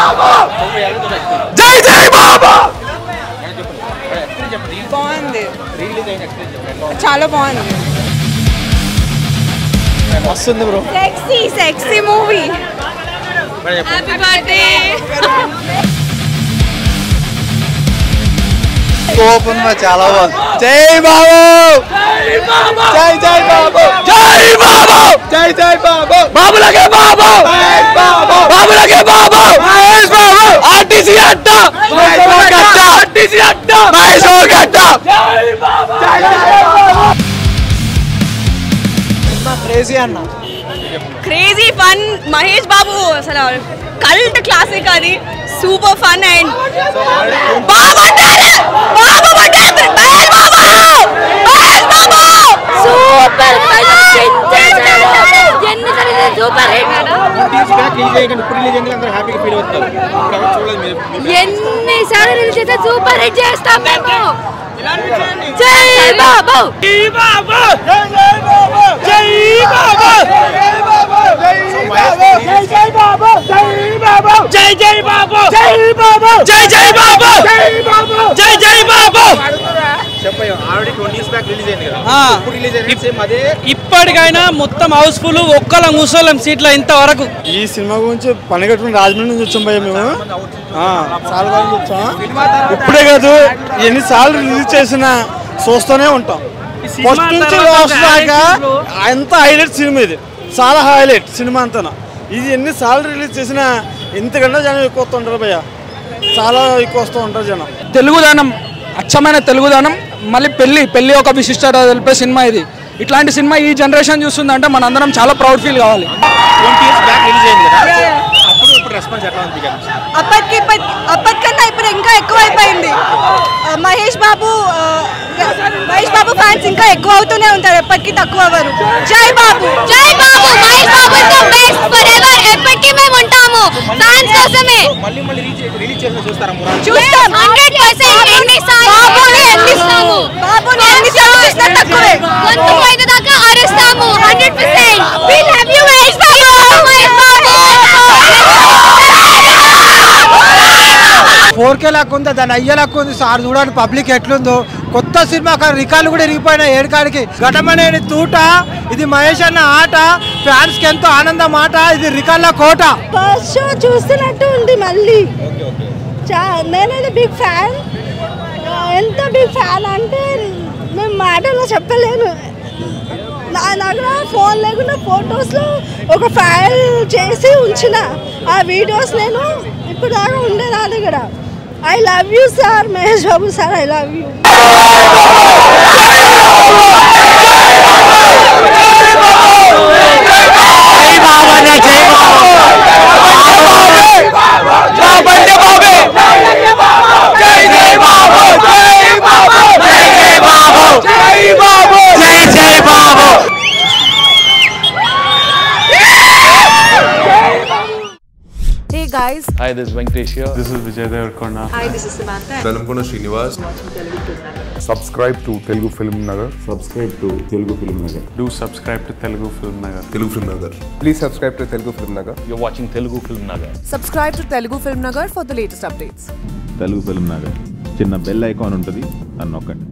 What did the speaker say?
జై జై బాబా బాగుంది చాలా బాగుంది వస్తుంది bro sexy sexy movie happy birthday కోపం చాలా బాగుంది జై బాబు జై జై బాబు జై బాబు జై జై బాబు బాబులకే బాబు బాబులకే బాబు మహేష్ బాబు ఆర్టీసీ అడ్డ ఆర్టీసీ అడ్డ మహేష్ బాబు అడ్డ క్రేజీ అన్న క్రేజీ ఫన్ మహేష్ బాబు అసలు కల్ట్ క్లాసిక్ అది సూపర్ ఫన్ అండ్ బాబు అంటారు బాబు అంటారు మహేష్ బాబు మహేష్ బాబు సూపర్ ఎన్ని జరిగింది సూపర్ ఎన్ని సార్లు రిలీజ్ చేస్తే సూపర్ హిట్ చేస్తాం మేము జై బాబు జై జై బాబు జై బాబు జై జై బాబు జై జై బాబు ఇప్పటికైనా మొత్తం హౌస్ఫుల్ ఒక్కలం కూర్చోలేం సీట్ల ఇంతవరకు ఈ సినిమా గురించి పనిగట్టుకుని రాజమండ్రి నుంచి వచ్చాం భయ్య మేము ఆ, చాలా బాగా వచ్చాం ఇప్పుడే కాదు ఎన్నిసార్లు రిలీజ్ చేసినా చూస్తూనే ఉంటాం ఫస్ట్ నుంచి లాస్ట్ దాకా ఎంత హైలైట్ సినిమా ఇది చాలా హైలైట్ సినిమా అంతా ఇది ఎన్నిసార్లు రిలీజ్ చేసినా ఇంతకన్నా జనం ఎక్కువ వస్తుంటారు భయ్య చాలా ఎక్కువ వస్తూ ఉంటారు జనం తెలుగుదనం అచ్చమైన తెలుగుదనం మళ్ళీ పెళ్లి పెళ్లి ఒక విశిష్టత తెలిపే సినిమా ఇది ఇట్లాంటి సినిమా ఈ జనరేషన్ చూస్తుందంటే మనందరం చాలా ప్రౌడ్ ఫీల్ కావాలి అప్పటికి ఇప్పటి- అప్పటికన్నా ఇప్పుడు ఇంకా ఎక్కువ అయిపోయింది ఆ, మహేష్ బాబు ఆ, మహేష్ బాబు ఫ్యాన్స్ ఇంకా ఎక్కువ అవుతూనే ఉంటారు ఎప్పటికీ తక్కువ అవ్వరు జై బాబు జై Babu Mahesh Babu is the best forever ఎప్పటికీ మేము ఉంటాము ఫ్యాన్స్ కోసమే చూస్తాం 100% ఎన్నిసార్లు బాబుని ఎన్ని చూస్తాము. బాబుని ఎన్నిసార్లు చూసినా తక్కువే గొంతు పోయిన దాకా అరుస్తాము 100% we love you Mahesh Babu Mahesh Babu four K lock ఉంది దాని అయ్యే లాక్ ఉంది సార్ చూడండి పబ్లిక్ ఎట్లుందో కొత్త సినిమా కానీ రికార్డులు కూడా ఇరిగిపోయినాయి ఏడుకాడికి ఘటమనేది తూట ఇది మహేష్ అన్న ఆట ఫ్యాన్స్ కి ఎంతో ఆనందం ఆట ఇది రికార్డుల కోట ఫస్ట్ షో చూస్తున్నట్టు ఉంది మళ్ళీ చా నేనైతే బిగ్ ఫ్యాన్ ఎంత బిగ్ ఫ్యాన్ అంటే మేము మాటలో చెప్పలేను నా దగ్గర ఫోన్ లేకుండా ఫొటోస్లో ఒక ఫైల్ చేసి ఉంచిన ఆ వీడియోస్ నేను ఇప్పుడు దాకా ఉండే నా దగ్గర I love you sir Mahesh Babu sir I love you Hey guys, Hi, this is Venkatesh here. This is Vijay Devarakonda hi, this is Samantha. Velankonda Srinivas subscribe to Telugu film Nagar subscribe to Telugu film Nagar do subscribe to Telugu film Nagar Telugu film Nagar please subscribe to Telugu film Nagar You're watching Telugu Film Nagar. Subscribe to Telugu Film Nagar for the latest updates. Telugu film Nagar చిన్న bell icon ఉంటుంది అని నొక్కండి